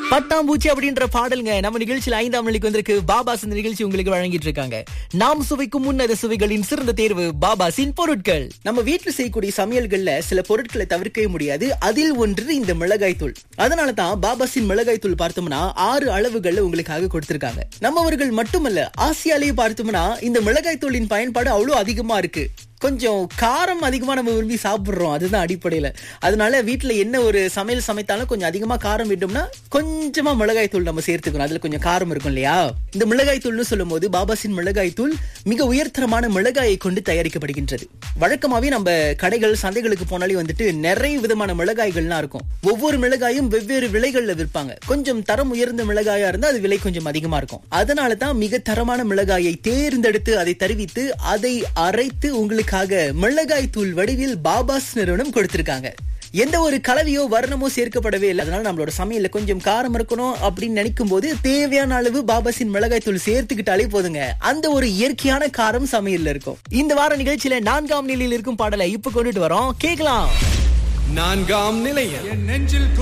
பட்டாம்பூச்சி அப்படின்ற பாடலுங்க நம்ம நிகழ்ச்சியில் ஐந்தாம் நிலைக்கு வந்திருக்கு பாபாஸ் இந்த நிகழ்ச்சி உங்களுக்கு வழங்கிட்டு இருக்காங்க நாம் சுவைக்கும் முன்னத சுவைகளின் சிறந்த தேர்வு பாபாஸின் பொருட்கள் நம்ம வீட்டுல செய்யக்கூடிய சமையல்கள்ல சில பொருட்களை தவிர்க்கவே முடியாது அதில் ஒன்று இந்த மிளகாய் தூள் அதனால தான் பாபாஸின் மிளகாய் தூள் பார்த்தோம்னா ஆறு அளவுகள்ல உங்களுக்காக கொடுத்திருக்காங்க நம்மவர்கள் மட்டுமல்ல ஆசியாலேயே பார்த்தோம்னா இந்த மிளகாய் தூளின் பயன்பாடு அவ்வளவு அதிகமா இருக்கு கொஞ்சம் காரம் அதிகமா நம்ம விரும்பி சாப்பிடுறோம் அதுதான் அடிப்படையில அதனால வீட்டுல என்ன ஒரு சமையல் சமைத்தாலும் கொஞ்சம் அதிகமா காரம் விட்டோம்னா கொஞ்சமா மிளகாய் தூள் நம்ம சேர்த்துக்கணும் அதுல கொஞ்சம் காரம் இருக்கும் இல்லையா இந்த மிளகாய் தூள்னு சொல்லும் போது பாபாசின் மிளகாய் தூள் மிக உயர்தரமான மிளகாயை கொண்டு தயாரிக்கப்படுகின்றது வழக்கமாவே நம்ம கடைகள் சந்தைகளுக்கு போனாலே வந்துட்டு நிறைய விதமான மிளகாய்கள்லாம் இருக்கும் ஒவ்வொரு மிளகாயும் வெவ்வேறு விலைகள்ல விற்பாங்க கொஞ்சம் தரம் உயர்ந்த மிளகாயா இருந்தா அது விலை கொஞ்சம் அதிகமா இருக்கும் அதனால தான் மிக தரமான மிளகாயை தேர்ந்தெடுத்து அதை தருவித்து அதை அரைத்து உங்களுக்காக மிளகாய் தூள் வடிவில் பாபாஸ் நிறுவனம் கொடுத்திருக்காங்க எந்த ஒரு கலவையோ வர்ணமோ சேர்க்கப்படவே இல்லை அதனால நம்மளோட சமையல்ல கொஞ்சம் காரம் இருக்கணும் அப்படின்னு நினைக்கும் போது தேவையான அளவு பாபாஸின் மிளகாய் தூள் சேர்த்துக்கிட்டாலே போதுங்க அந்த ஒரு இயற்கையான காரம் சமையல்ல இருக்கும் இந்த வார நிகழ்ச்சியில நான்காம் நிலையில் இருக்கும் பாடலை இப்ப கொண்டுட்டு வரோம் கேக்கலாம் நான்காம் நிலையம் என் நெஞ்சில்